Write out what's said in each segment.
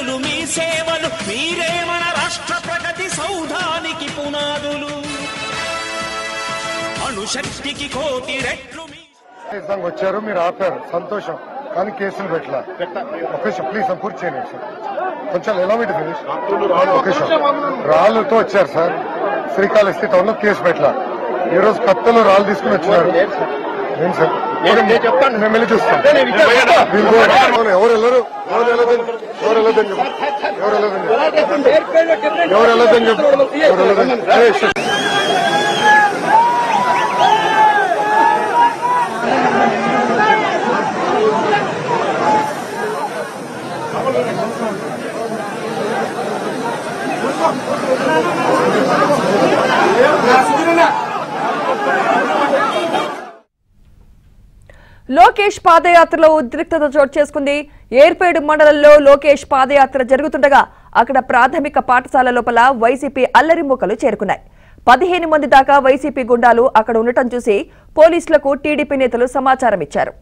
ఘనులు మీ సేవలు మీరే మన రాష్ట్ర ప్రగతి సౌధానికి పునాదులు అణుశక్తికి కోటి రెట్లు మీ ఇస్తానికి వచ్చారు మీరు ఆపారు సంతోషం కానీ కేసులు పెట్టలా ఒక నిమిషం ప్లీజ్ పూర్తి చేయండి సార్ కొంచెం ఎలా మీకు ఫినిష్ ఒక నిమిషం రాళ్ళతో వచ్చారు సార్ శ్రీకాళహస్తి టౌన్ లో కేసు పెట్టలా ఈ రోజు కత్తలు రాళ్ళు తీసుకుని వచ్చినారు ఏం సార్ చెప్తాను మేము వెళ్ళి చూస్తాం వీళ్ళు కూడా- అవును, ఎవరు వెళ్ళరు ఎవరు వెళ్ళదని ఎవరు వెళ్ళదని చెప్పు ఎవరు వెళ్ళదని చెప్పు ఎవరు వెళ్ళదని చెప్పు ఎవరు వెళ్ళదని చెప్పు ఏయ్, ష్ లోకేష్ పాదయాత్రలో ఉద్రిక్తత చోటు చేసుకుంది ఏర్పేడు మండలంలో లోకేష్ పాదయాత్ర జరుగుతుండగా అక్కడ ప్రాథమిక పాఠశాల లోపల వైసీపీ అల్లరి మూకలు చేరుకున్నాయి పదిహేను మంది దాకా వైసీపీ గుండాలు అక్కడ ఉండటం చూసి పోలీసులకు టీడీపీ నేతలు సమాచారం ఇచ్చారు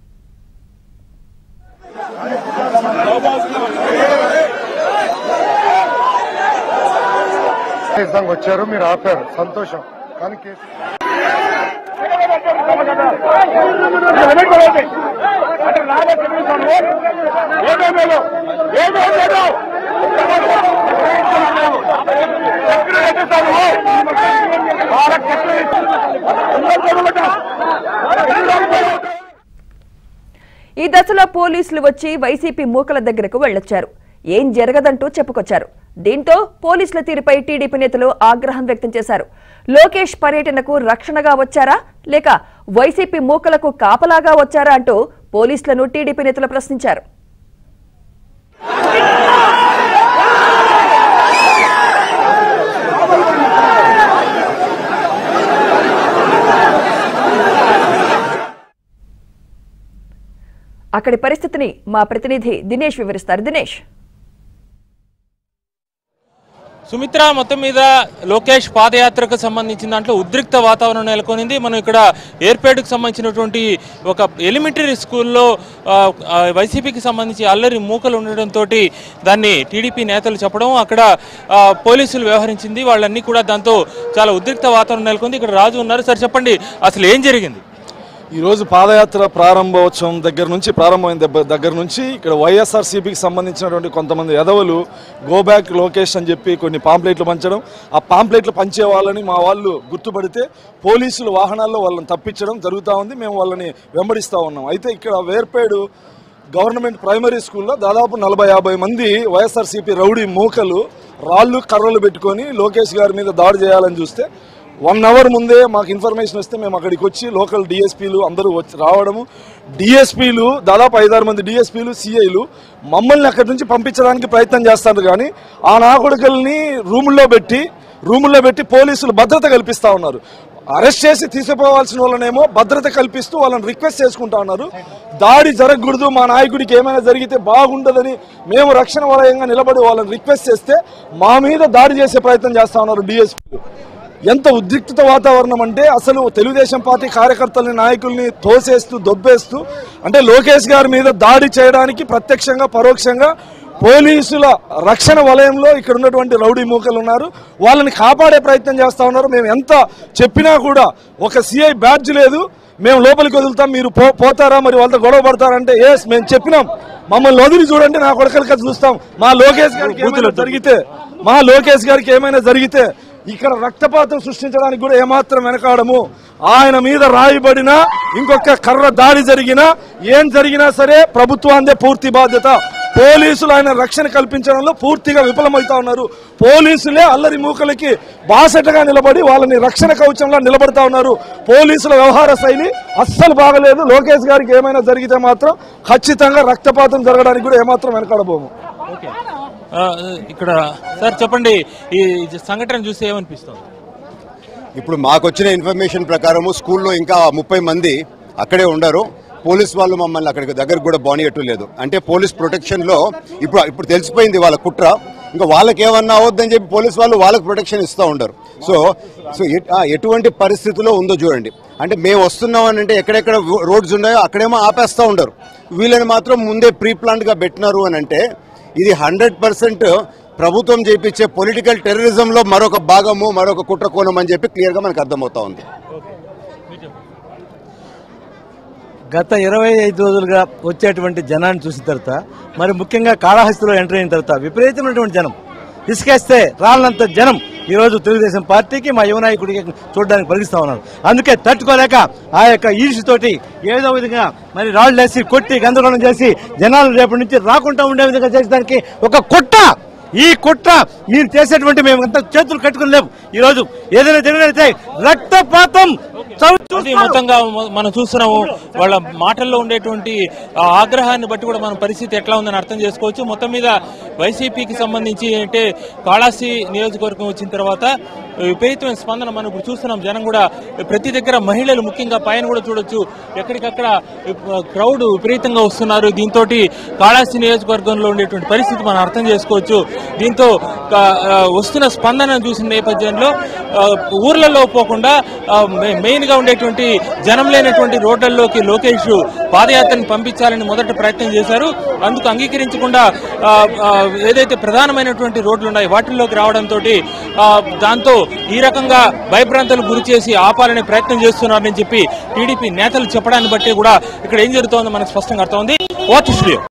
ఇస్తానికి వచ్చారు మీరు ఆపారు సంతోషం కానీ కేసు ఈ దశలో పోలీసులు వచ్చి వైసీపీ మూకల దగ్గరకు వెళ్లొచ్చారు ఏం జరగదంటూ చెప్పుకొచ్చారు దీంతో పోలీసుల తీరుపై టీడీపీ నేతలు ఆగ్రహం వ్యక్తం చేశారు లోకేష్ పర్యటనకు రక్షణగా వచ్చారా లేక వైసీపీ మూకలకు కాపలాగా వచ్చారా అంటూ పోలీసులను టీడీపీ నేతలు ప్రశ్నించారు అక్కడి పరిస్థితిని మా ప్రతినిధి దినేష్ వివరిస్తారు దినేష్ సుమిత్ర మొత్తం మీద లోకేష్ పాదయాత్రకు సంబంధించిన దాంట్లో ఉద్రిక్త వాతావరణం నెలకొనింది మనం ఇక్కడ ఏర్పేటకు సంబంధించినటువంటి ఒక ఎలిమెంటరీ స్కూల్లో ఆ, ఆ, వైసీపీకి సంబంధించి అల్లరి మూకలు ఉండడంతో దాన్ని టీడీపీ నేతలు చెప్పడం అక్కడ ఆ, పోలీసులు వ్యవహరించింది వాళ్ళన్నీ కూడా దాంతో చాలా ఉద్రిక్త వాతావరణం నెలకొంది ఇక్కడ రాజు ఉన్నారు సార్ చెప్పండి అసలు ఏం జరిగింది ఈరోజు పాదయాత్ర ప్రారంభోత్సవం దగ్గర నుంచి ప్రారంభమైన దెబ్బ- దగ్గర నుంచి ఇక్కడ వైఎస్ఆర్సీపీకి సంబంధించినటువంటి కొంతమంది ఎదవలు గో బ్యాక్ లోకేష్ అని చెప్పి కొన్ని పాంప్లెట్లు పంచడం ఆ పాంప్లెట్లు పంచే వాళ్ళని మా వాళ్ళు గుర్తుపడితే పోలీసులు వాహనాల్లో వాళ్ళని తప్పించడం జరుగుతూ ఉంది మేము వాళ్ళని వెంబడిస్తూ ఉన్నాం అయితే ఇక్కడ వేర్పేడు గవర్నమెంట్ ప్రైమరీ స్కూల్లో దాదాపు నలభై యాభై మంది వైఎస్ఆర్సీపీ రౌడీ మూకలు రాళ్ళు కర్రలు పెట్టుకొని లోకేష్ గారి మీద దాడి చేయాలని చూస్తే వన్ అవర్ ముందే మాకు ఇన్ఫర్మేషన్ వస్తే మేము అక్కడికి వచ్చి లోకల్ డిఎస్పీలు అందరూ వచ్చి రావడము డిఎస్పీలు దాదాపు ఐదారు మంది డిఎస్పీలు సిఐలు మమ్మల్ని అక్కడి నుంచి పంపించడానికి ప్రయత్నం చేస్తారు కానీ ఆ నాకొడుకల్ని రూముల్లో పెట్టి రూముల్లో పెట్టి పోలీసులు భద్రత కల్పిస్తా ఉన్నారు అరెస్ట్ చేసి తీసుకుపోవాల్సిన వాళ్ళనేమో భద్రత కల్పిస్తూ వాళ్ళని రిక్వెస్ట్ చేసుకుంటా ఉన్నారు దాడి జరగకూడదు మా నాయకుడికి ఏమైనా జరిగితే బాగుండదని మేము రక్షణ వలయంగా నిలబడి వాళ్ళని రిక్వెస్ట్ చేస్తే మా మీద దాడి చేసే ప్రయత్నం చేస్తా ఉన్నారు డిఎస్పీలు ఎంత ఉద్రిక్తత వాతావరణం అంటే అసలు తెలుగుదేశం పార్టీ కార్యకర్తల్ని నాయకుల్ని తోసేస్తూ దొబ్బేస్తూ అంటే లోకేష్ గారి మీద దాడి చేయడానికి ప్రత్యక్షంగా పరోక్షంగా పోలీసుల రక్షణ వలయంలో ఇక్కడ ఉన్నటువంటి రౌడీ మూకలు ఉన్నారు వాళ్ళని కాపాడే ప్రయత్నం చేస్తా ఉన్నారు మేము ఎంత చెప్పినా కూడా ఒక సిఐ బ్యాడ్జ్ లేదు మేము లోపలికి వదులుతాం మీరు పో పోతారా మరి వాళ్ళతో గొడవ పడతారంటే ఎస్ మేము చెప్పినాం మమ్మల్ని వదిలి చూడండి నా కొడకలిక చూస్తాం మా లోకేష్ గారికి ఏమైనా జరిగితే మా లోకేష్ గారికి ఏమైనా జరిగితే ఇక్కడ రక్తపాతం సృష్టించడానికి కూడా ఏమాత్రం వెనకాడము ఆయన మీద రాయబడిన ఇంకొక కర్ర దాడి జరిగినా ఏం జరిగినా సరే ప్రభుత్వాందే పూర్తి బాధ్యత పోలీసులు ఆయన రక్షణ కల్పించడంలో పూర్తిగా విఫలమవుతా ఉన్నారు పోలీసులే అల్లరి మూకలకి బాసటగా నిలబడి వాళ్ళని రక్షణ కవచంలో నిలబడతా ఉన్నారు పోలీసుల వ్యవహార శైలి అస్సలు బాగలేదు లోకేష్ గారికి ఏమైనా జరిగితే మాత్రం ఖచ్చితంగా రక్తపాతం జరగడానికి కూడా ఏమాత్రం వెనకాడబోము ఓకే ఆ, ఇక్కడ సార్ చెప్పండి ఈ సంఘటన చూస్తే ఏమనిపిస్తుంది ఇప్పుడు మాకు వచ్చిన ఇన్ఫర్మేషన్ ప్రకారము స్కూల్లో ఇంకా ముప్పై మంది అక్కడే ఉండరు పోలీస్ వాళ్ళు మమ్మల్ని అక్కడికి దగ్గరకు కూడా బానియట్టు లేదు అంటే పోలీస్ ప్రొటెక్షన్ లో ఇప్పుడు ఇప్పుడు తెలిసిపోయింది వాళ్ళ కుట్ర ఇంకా వాళ్ళకి ఏమన్నా అవద్దని చెప్పి పోలీస్ వాళ్ళు వాళ్ళకి ప్రొటెక్షన్ ఇస్తూ ఉండరు సో సో ఎట్- ఆ, ఎటువంటి పరిస్థితిలో ఉందో చూడండి అంటే మేము వస్తున్నాం అని అంటే ఎక్కడెక్కడ రోడ్స్ ఉన్నాయో అక్కడేమో ఆపేస్తూ ఉండరు వీళ్ళని మాత్రం ముందే ప్రీ ప్లాన్డ్ గా పెట్టినారు అని అంటే ఇది హండ్రెడ్ పర్సెంట్ ప్రభుత్వం చేపించే పొలిటికల్ టెర్రరిజంలో మరొక భాగము మరొక కుట్ర కోణం అని చెప్పి క్లియర్గా మనకు అర్థమవుతా ఉంది గత ఇరవై ఐదు రోజులుగా వచ్చేటువంటి జనాన్ని చూసిన తర్వాత మరి ముఖ్యంగా కాళహస్తిలో ఎంటర్ అయిన తర్వాత విపరీతమైనటువంటి జనం ఇసుకేస్తే రాళ్ళంత జనం ఈ రోజు తెలుగుదేశం పార్టీకి మా యువ నాయకుడికి చూడడానికి పరిగిస్తా ఉన్నారు అందుకే తట్టుకోలేక ఆ యొక్క ఈర్షితోటి ఏదో విధంగా మరి రాళ్ళు వేసి కొట్టి గందరగోళం చేసి జనాలు రేపటి నుంచి రాకుండా ఉండే విధంగా చేసడానికి ఒక కుట్ర ఈ కుట్ర మీరు చేసేటువంటి మేము అంతా చేతులు కట్టుకుని లేవు ఈ రోజు ఏదైనా జరిగినైతే రక్తపాతం చవి అది చూస్తారు. మొత్తంగా మ- మనం చూస్తున్నాము వాళ్ళ మాటల్లో ఉండేటువంటి ఆ ఆగ్రహాన్ని బట్టి కూడా మన పరిస్థితి ఎట్లా ఉందని అర్థం చేసుకోవచ్చు మొత్తం మీద వైసీపీకి సంబంధించి అంటే కాళాసి నియోజకవర్గం వచ్చిన తర్వాత విపరీతమైన స్పందన మనం ఇప్పుడు చూస్తున్నాం జనం కూడా ప్రతి దగ్గర మహిళలు ముఖ్యంగా పైన కూడా చూడొచ్చు ఎక్కడికక్కడ క్రౌడ్ విపరీతంగా వస్తున్నారు దీంతో కాళాసి నియోజకవర్గంలో ఉండేటువంటి పరిస్థితి మనం అర్థం చేసుకోవచ్చు దీంతో కా- ఆ, వస్తున్న స్పందన చూసిన నేపథ్యంలో ఆ, ఊర్లలో పోకుండా ఆ, మె- మెయిన్ గా ఉండేటువంటి జనం లేనటువంటి రోడ్లలోకి లోకేష్ పాదయాత్రను పంపించాలని మొదట ప్రయత్నం చేశారు అందుకు అంగీకరించకుండా ఆ, ఆ, ఏదైతే ప్రధానమైనటువంటి రోడ్లు ఉన్నాయి వాటిల్లోకి రావడంతో దాంతో ఈ రకంగా భయభ్రాంతులకు గురి చేసి ఆపాలనే ప్రయత్నం చేస్తున్నారని చెప్పి టీడీపీ నేతలు చెప్పడాన్ని బట్టి కూడా ఇక్కడ ఏం జరుగుతోందో మనకు స్పష్టంగా అర్థమైంది వాచ్ స్టూడియో